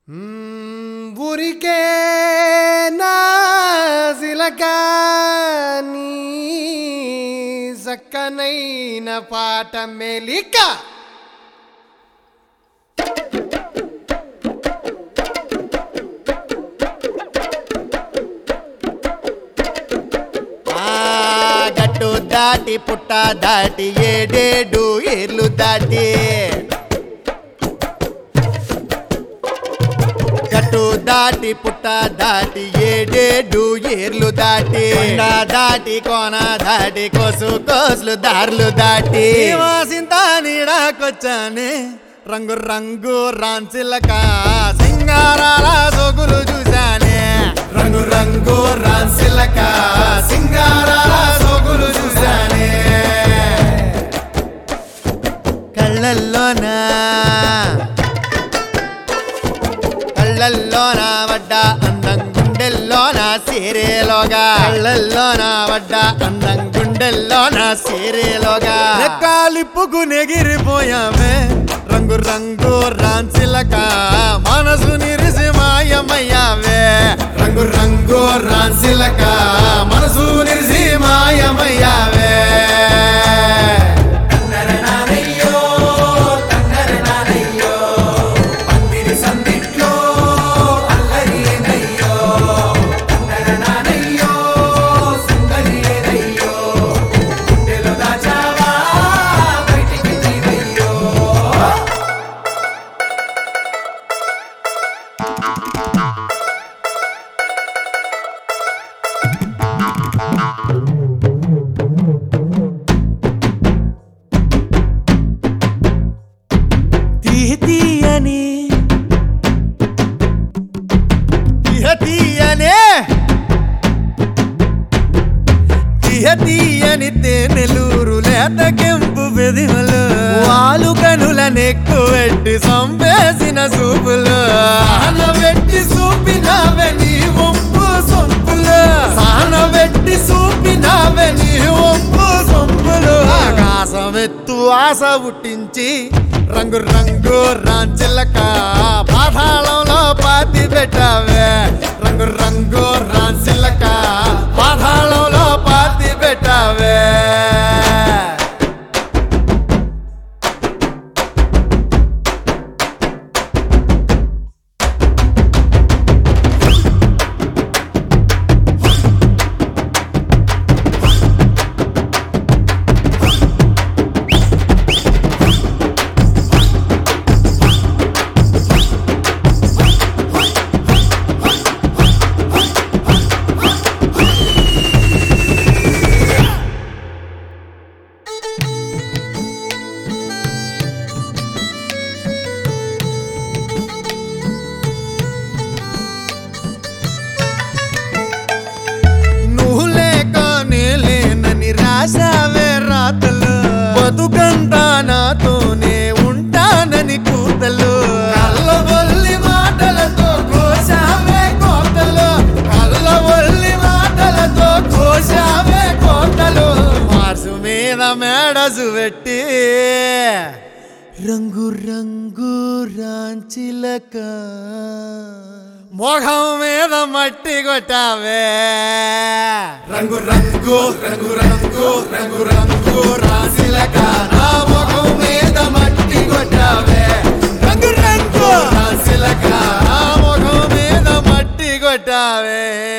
మ్మ్, ఊరికే నా సిలక నీ సక్కనైన పాట మెలిక ఆ గట్టు దాటి పుట్ట దాటి ఏడేడు ఏర్లు దాటి గట్టు దాటి పుట్ట దాటి ఏడేడు ఏర్లు దాటి కొండ దాటి కోన దాటి కోసు కోసులు దారులు దాటి సింత నీడాకొచ్చానే రంగు రంగు రాన్సిలక సింగారాల సొగులు చూశానే రంగు రంగు రాన్సిలక సింగారాల సొగులు చూశానే కళ్ళల్లోనా కళ్ళల్లోన వడ్డ అందం గుండెల్లోన సీరేలోగా కళ్ళల్లోన వడ్డ అందం గుండెల్లోన సీరేలోగా రెక్కాలిప్పుకు నెగిరిపోయామే రంగు రంగు రాన్సిలక మనసు నిరిసి మాయమయ్యావే రంగు రంగు రాన్సిలక మనసు నిరిసి మాయమయ్యావే తీయని తీయ తీయనే తీయ తీయని తేనెలూరు లేత కెంపు బెదిమలు వాలు కనుల నెక్కు పెట్టి సంపేసిన సూపులు సాన పెట్టి చూపినావే నీ ఒంపు సొంపులు సాన పెట్టి చూపినావే నీ ఒంపు సొంపులు ఆకాశం ఎత్తు ఆశ పుట్టించి రంగు రంగు రాంచిలక పాతాళంలో పాతి పెట్టావే రంగు రంగు రాంచిలక పాతాళంలో పాతి పెట్టావే నువ్వు లేక నేలేనని రాశావే రాతలు బతుకంతా నాతోనే ఉంటానని కూతలు కళ్ళబొల్లి మాటలతో కోసావే కోతలు కళ్ళబొల్లి మాటలతో కోసావే కోతలు మార్సు మీద మేడసు పెట్టి రంగు రంగు రాంచిలక మొహం మీద మట్టి కొట్టావే రంగు రంగు రంగు రంగు రంగు రంగు రాశిలక నా మొహం మీద మట్టి కొట్టావే రంగు రంగు రాశిలక నా మొహం మీద మట్టి కొట్టావే